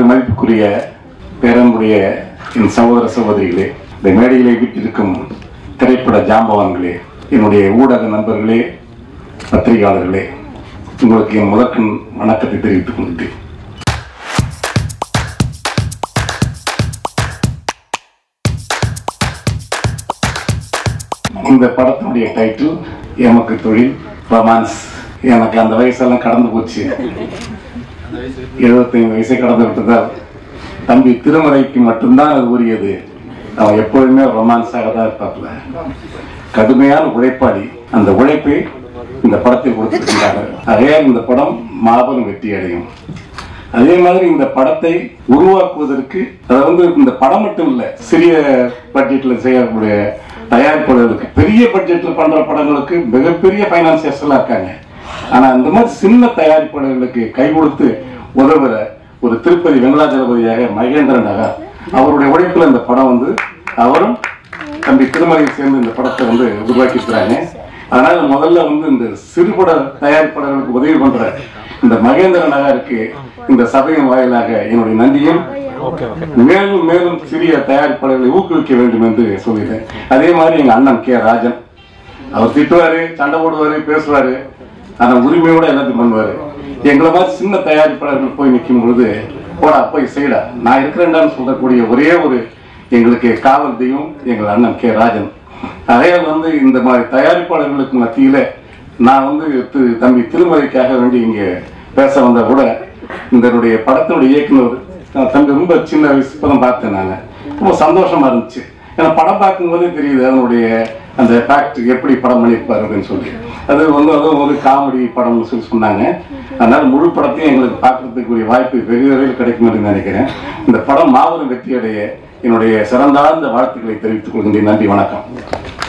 பெருமதிப்புக்குரிய பேரன்புடைய என் சகோதர சகோதரிகளே இந்த மேடையிலே வீட்டிருக்கும் திரைப்பட ஜாம்பவான்களே என்னுடைய ஊடக நண்பர்களே பத்திரிகையாளர்களே உங்களுக்கு என் முதற்கண் வணக்கத்தை தெரிவித்துக் கொள்கிறேன் இந்த படத்தினுடைய டைட்டில் எமக்கு தொழில் ரொமான்ஸ் எனக்கு அந்த வயசெல்லாம் கடந்து போச்சு எழுபத்தைந்து வயசை கடந்து விட்டதால் தம்பி திருமறைக்கு மட்டும்தான் அது உரியது அவன் எப்பொழுதுமே ரொமான்ஸாக தான் இருப்பாப்ல கடுமையான உழைப்பாளி அந்த உழைப்பை இந்த படத்தில் கொடுத்திருக்கிறாங்க ஆகையால் இந்த படம் மாபெரும் வெற்றி அடையும் அதே மாதிரி இந்த படத்தை உருவாக்குவதற்கு அது வந்து இந்த படம் மட்டும் இல்ல சிறிய பட்ஜெட்ல செய்யக்கூடிய தயாரிப்பாளர்களுக்கு பெரிய பட்ஜெட்ல பண்ற படங்களுக்கு மிகப்பெரிய பைனான்சியர்ஸ் எல்லாம் இருக்காங்க ஆனா இந்த மாதிரி சின்ன தயாரிப்பாளர்களுக்கு கை கொடுத்து உதவுற ஒரு திருப்பதி வெங்கடாஜலபதியாக மகேந்திரன் நகர் அவருடைய உழைப்புல இந்த படம் வந்து அவரும் தம்பி திருமலையை சேர்ந்து இந்த படத்தை வந்து உருவாக்கி இருக்கிறாங்க அதனால முதல்ல வந்து இந்த சிறுபட தயாரிப்பாளர்களுக்கு உதவி பண்ற இந்த மகேந்திர நகருக்கு இந்த சபையின் வாயிலாக என்னுடைய நன்றியும் மேலும் மேலும் சிறிய தயாரிப்பாளர்களை ஊக்குவிக்க வேண்டும் என்று சொல்லிட்டேன் அதே மாதிரி எங்க அண்ணன் கே ராஜன் அவர் திட்டுவாரு சண்டை போடுவாரு பேசுவாரு ஆனா உரிமையோட எல்லாத்தையும் பண்ணுவாரு எங்களை மாதிரி சின்ன தயாரிப்பாளர்கள் போய் நிற்கும் பொழுது போடா போய் செய்டா நான் இருக்கிறேன்டான்னு சொல்லக்கூடிய ஒரே ஒரு எங்களுக்கு காவல் தெய்வம் எங்கள் அண்ணன் கே ராஜன் அதையால் வந்து இந்த மாதிரி தயாரிப்பாளர்களுக்கு மத்தியில நான் வந்து திரு- தம்பி திருமலைக்காக வேண்டி இங்க பேச வந்தா கூட இதனுடைய படத்தினுடைய இயக்குனர் நான் தம்பி ரொம்ப சின்ன வயசு இப்பதான் பார்த்தேன் நான் ரொம்ப சந்தோஷமா இருந்துச்சு ஏன்னா படம் பார்க்கும்போதே தெரியுது அதனுடைய அந்த ஃபேக்ட் எப்படி படம் பண்ணியிருப்பாரு அப்படின்னு சொல்லி அது வந்து அதுவும் ஒரு காமெடி படம்னு சொல்லி சொன்னாங்க அதனால முழு படத்தையும் எங்களுக்கு பார்க்கறதுக்குரிய வாய்ப்பு வெகு விரைவில் கிடைக்கும் என்று நினைக்கிறேன் இந்த படம் மாபெரும் வெற்றியடைய என்னுடைய சிறந்தார்ந்த வாழ்த்துக்களை தெரிவித்துக் கொள்கின்றேன் நன்றி வணக்கம்